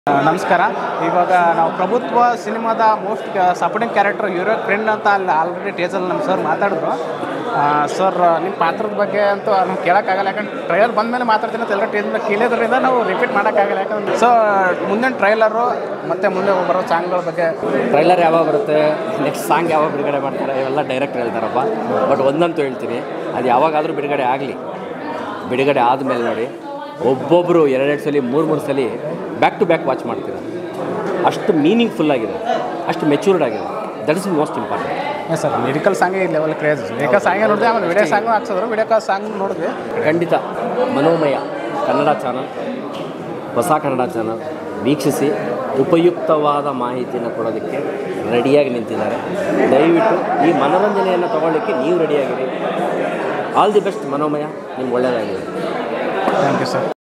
ಆ, ನಮಸ್ಕಾರ ಇವಾಗ ನಾವು ಪ್ರಭುತ್ವ ಸಿನಿಮಾದ most supporting character hero friend ಅಂತ ಅಲ್ಲಿ ಆಲ್ರೆಡಿ ಟೇಜಲ್ಲಿ ನಮ್ಮ ಸರ್ ಮಾತಾಡಿದ್ರು ಸರ್ ನಿಮ್ಮ ಪಾತ್ರದ ಬಗ್ಗೆ ಅಂತೂ ನಾವು ಕೇಳೋಕ್ಕಾಗಲ್ಲ ಯಾಕಂದ್ರೆ ಟ್ರೈಲರ್ ಬಂದ ಮೇಲೆ ಮಾತಾಡ್ತೀನಿ ಅಂತ ಎಲ್ಲ ಟೇಜ್ ಮೇಲೆ ಕೇಳಿದ್ರಿಂದ ನಾವು ರಿಪೀಟ್ ಮಾಡೋಕ್ಕಾಗಲ್ಲ ಯಾಕಂದ್ರೆ ಸೊ ಮುಂದಿನ ಟ್ರೈಲರು ಮತ್ತು ಮುಂದೆ ಬರೋ ಸಾಂಗ್ಗಳ ಬಗ್ಗೆ ಟ್ರೈಲರ್ ಯಾವಾಗ ಬರುತ್ತೆ ನೆಕ್ಸ್ಟ್ ಸಾಂಗ್ ಯಾವಾಗ ಬಿಡುಗಡೆ ಮಾಡ್ತಾರೆ ಇವೆಲ್ಲ ಡೈರೆಕ್ಟ್ ಹೇಳ್ತಾರಪ್ಪ ಬಟ್ ಒಂದಂತೂ ಹೇಳ್ತೀನಿ ಅದು ಯಾವಾಗಾದರೂ ಬಿಡುಗಡೆ ಆಗಲಿ ಬಿಡುಗಡೆ ಆದಮೇಲೆ ನೋಡಿ ಒಬ್ಬೊಬ್ಬರು ಎರಡೆರಡು ಸಲ ಮೂರು ಮೂರು ಸಲ ಬ್ಯಾಕ್ ಟು ಬ್ಯಾಕ್ ವಾಚ್ ಮಾಡ್ತೀರ ಅಷ್ಟು ಮೀನಿಂಗ್ಫುಲ್ ಆಗಿದೆ ಅಷ್ಟು ಮೆಚೂರ್ಡ್ ಆಗಿದೆ that is most important yes sir lyrical ಸಾಂಗೇ ಈ ಲೆವೆಲ್ ಕ್ರೇಜ್ ಲಿರಿಕಲ್ ಸಾಂಗೇ ನೋಡಿದೆ ಆಮೇಲೆ ವಿಡಿಯೋ ಸಾಂಗು ಹಾಕ್ಸಿದ್ರು ವಿಡಿಯೋ ಕಾಲ್ ಸಾಂಗ್ ನೋಡಿದ್ವಿ ಖಂಡಿತ ಮನೋಮಯ ಕನ್ನಡ ಚಾನಲ್ ಹೊಸ ಕನ್ನಡ ಚಾನಲ್ ವೀಕ್ಷಿಸಿ ಉಪಯುಕ್ತವಾದ ಮಾಹಿತಿಯನ್ನು ಕೊಡೋದಕ್ಕೆ ರೆಡಿಯಾಗಿ ನಿಂತಿದ್ದಾರೆ ದಯವಿಟ್ಟು ಈ ಮನೋರಂಜನೆಯನ್ನು ತಗೊಳ್ಳಿಕ್ಕೆ ನೀವು ರೆಡಿಯಾಗಿರಿ ಆಲ್ ದಿ ಬೆಸ್ಟ್ ಮನೋಮಯ ನಿಮ್ಗೆ ಒಳ್ಳೆಯದಾಗಿದೆ ಥ್ಯಾಂಕ್ ಯು ಸರ್